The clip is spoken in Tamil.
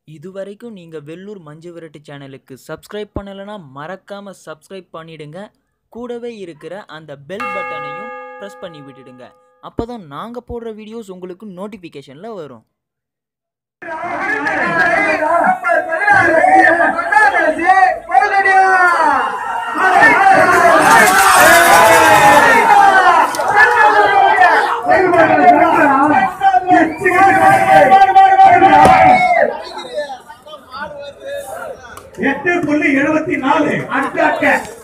இதுவரைக்கும் நீங்கள் வெள்ளூர் மஞ்சு விரட்டு சேனலுக்கு சப்ஸ்கிரைப் பண்ணலைன்னா மறக்காமல் சப்ஸ்கிரைப் பண்ணிடுங்க கூடவே இருக்கிற அந்த பெல் பட்டனையும் ப்ரெஸ் பண்ணி விட்டுடுங்க அப்போ தான் நாங்கள் போடுற வீடியோஸ் உங்களுக்கு நோட்டிஃபிகேஷனில் வரும் எட்டு புள்ளி எழுபத்தி நாலு அடுத்த அக்க